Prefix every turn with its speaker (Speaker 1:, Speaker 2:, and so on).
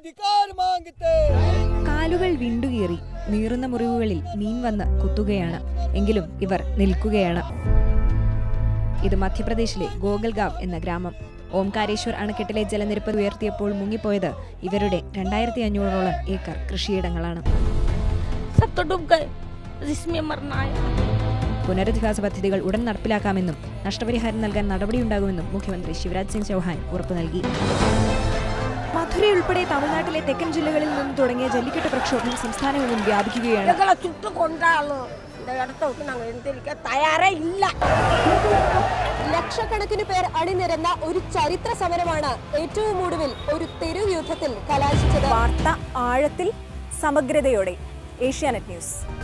Speaker 1: अधिकार मांगते
Speaker 2: കാലുകൾ വിണ്ടുകീറി നീറുന്ന മുറിവുകളിൽ മീൻ വന്ന് കുത്തുകയാണ് എങ്കിലും ഇവർ നിൽക്കുകയാണ് ഇത് മധ്യപ്രദേശിലെ ഗോഗൽഗാവ് എന്ന ഗ്രാമം ഓംകാരേശ്വർ അണക്കെട്ടിലെ ജലനിരപ്പ് ഉയർത്തിയപ്പോൾ മുങ്ങിപ്പോയത് ഇവരുടെ രണ്ടായിരത്തി അഞ്ഞൂറോളം ഏക്കർ കൃഷിയിടങ്ങളാണ്
Speaker 3: सब तो डूब गए जिसमें मरना है
Speaker 2: പുനരധിവാസ പദ്ധതികൾ ഉടൻ നടപ്പിലാക്കാമെന്നും നഷ്ടപരിഹാരം നൽകാൻ നടപടിയുണ്ടാകുമെന്നും മുഖ്യമന്ത്രി ശിവരാജ് സിംഗ് ചൗഹാൻ ഉറപ്പു നൽകി മധുരയുൾപ്പെടെ തമിഴ്നാട്ടിലെ തെക്കൻ ജില്ലകളിൽ നിന്ന് തുടങ്ങിയ ജല്ലിക്കെട്ട് പ്രക്ഷോഭം സംസ്ഥാനമെങ്ങും വ്യാപിക്കുകയാണ്
Speaker 3: எங்களை சுட்டு கொண்டாலும் இந்த இடத்த விட்டு நாங்கள் எந்திரிக்க தயாரே இல்லை
Speaker 4: ലക്ഷക്കണക്കിന് പേർ അണിനിരന്ന ഒരു ചരിത്ര സമരമാണ് ഏറ്റവും ഒടുവിൽ ഒരു തെരുവ് യുദ്ധത്തിൽ കലാശിച്ചത്
Speaker 5: വാർത്ത ആഴത്തിൽ സമഗ്രതയോടെ ഏഷ്യാനെറ്റ് ന്യൂസ്